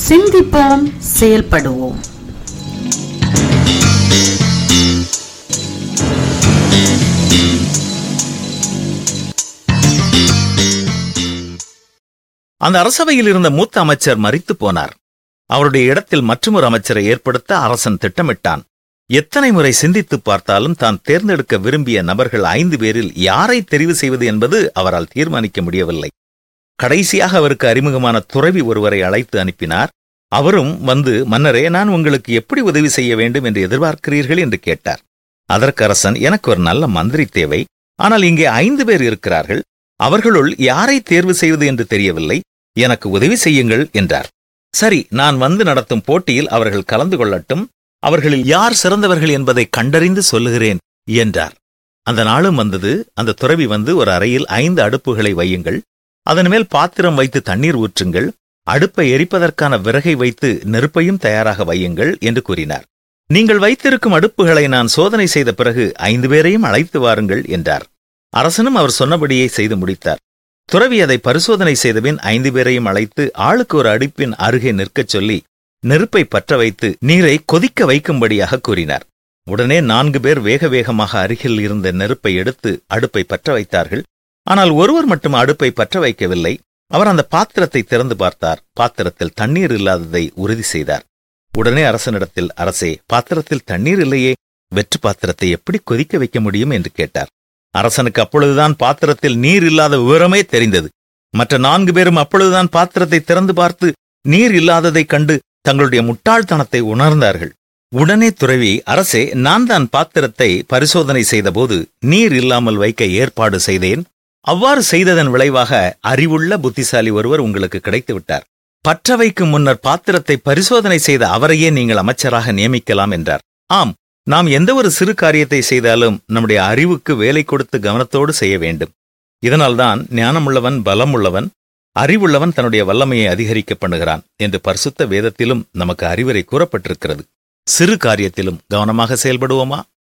சிந்திப்போம் செயல்படுவோம் அந்த அரசவையில் இருந்த மூத்த அமைச்சர் மரித்து போனார் அவருடைய இடத்தில் மற்றொரு அமைச்சரை ஏற்படுத்த அரசன் திட்டமிட்டான் எத்தனை முறை சிந்தித்துப் பார்த்தாலும் தான் தேர்ந்தெடுக்க விரும்பிய நபர்கள் ஐந்து பேரில் யாரை தெரிவு செய்வது என்பது அவரால் தீர்மானிக்க முடியவில்லை கடைசியாக அவருக்கு அறிமுகமான துறவி ஒருவரை அழைத்து அனுப்பினார் அவரும் வந்து மன்னரே நான் உங்களுக்கு எப்படி உதவி செய்ய வேண்டும் என்று எதிர்பார்க்கிறீர்கள் என்று கேட்டார் அதற்கு அரசன் எனக்கு ஒரு நல்ல மந்திரி தேவை ஆனால் இங்கே ஐந்து பேர் இருக்கிறார்கள் அவர்களுள் யாரை தேர்வு செய்வது என்று தெரியவில்லை எனக்கு உதவி செய்யுங்கள் என்றார் சரி நான் வந்து நடத்தும் போட்டியில் அவர்கள் கலந்து கொள்ளட்டும் அவர்களில் யார் சிறந்தவர்கள் என்பதை கண்டறிந்து சொல்லுகிறேன் என்றார் அந்த நாளும் வந்தது அந்த துறவி வந்து ஒரு அறையில் ஐந்து அடுப்புகளை வையுங்கள் அதன் மேல் பாத்திரம் வைத்து தண்ணீர் ஊற்றுங்கள் அடுப்பை எரிப்பதற்கான விறகை வைத்து நெருப்பையும் தயாராக வையுங்கள் என்று கூறினார் நீங்கள் வைத்திருக்கும் அடுப்புகளை நான் சோதனை செய்த பிறகு ஐந்து பேரையும் அழைத்து வாருங்கள் என்றார் அரசனும் அவர் சொன்னபடியே செய்து முடித்தார் துறவி அதை பரிசோதனை செய்தபின் ஐந்து பேரையும் அழைத்து ஆளுக்கு ஒரு அடுப்பின் அருகே நிற்கச் சொல்லி நெருப்பை பற்ற வைத்து நீரை கொதிக்க வைக்கும்படியாக கூறினார் உடனே நான்கு பேர் வேக வேகமாக அருகில் இருந்த நெருப்பை எடுத்து அடுப்பை பற்ற வைத்தார்கள் ஆனால் ஒருவர் மட்டும் அடுப்பை பற்ற வைக்கவில்லை அவர் அந்த பாத்திரத்தை திறந்து பார்த்தார் பாத்திரத்தில் தண்ணீர் இல்லாததை உறுதி செய்தார் உடனே அரசனிடத்தில் அரசே பாத்திரத்தில் தண்ணீர் இல்லையே வெற்று பாத்திரத்தை எப்படி கொதிக்க வைக்க முடியும் என்று கேட்டார் அரசனுக்கு அப்பொழுதுதான் பாத்திரத்தில் நீர் இல்லாத விவரமே தெரிந்தது மற்ற நான்கு பேரும் அப்பொழுதுதான் பாத்திரத்தை திறந்து பார்த்து நீர் இல்லாததைக் கண்டு தங்களுடைய முட்டாள்தனத்தை உணர்ந்தார்கள் உடனே துறவி அரசே நான் தான் பாத்திரத்தை பரிசோதனை செய்தபோது நீர் இல்லாமல் வைக்க ஏற்பாடு செய்தேன் அவ்வாறு செய்ததன் விளைவாக அறிவுள்ள புத்திசாலி ஒருவர் உங்களுக்கு கிடைத்து விட்டார் பற்ற வைக்கும் முன்னர் பாத்திரத்தை பரிசோதனை செய்த அவரையே நீங்கள் அமைச்சராக நியமிக்கலாம் என்றார் ஆம் நாம் எந்த ஒரு சிறு காரியத்தை செய்தாலும் நம்முடைய அறிவுக்கு வேலை கொடுத்து கவனத்தோடு செய்ய வேண்டும் இதனால்தான் ஞானமுள்ளவன் பலமுள்ளவன் அறிவுள்ளவன் தன்னுடைய வல்லமையை அதிகரிக்க பண்ணுகிறான் என்று பரிசுத்த வேதத்திலும் நமக்கு அறிவுரை கூறப்பட்டிருக்கிறது சிறு காரியத்திலும் கவனமாக செயல்படுவோமா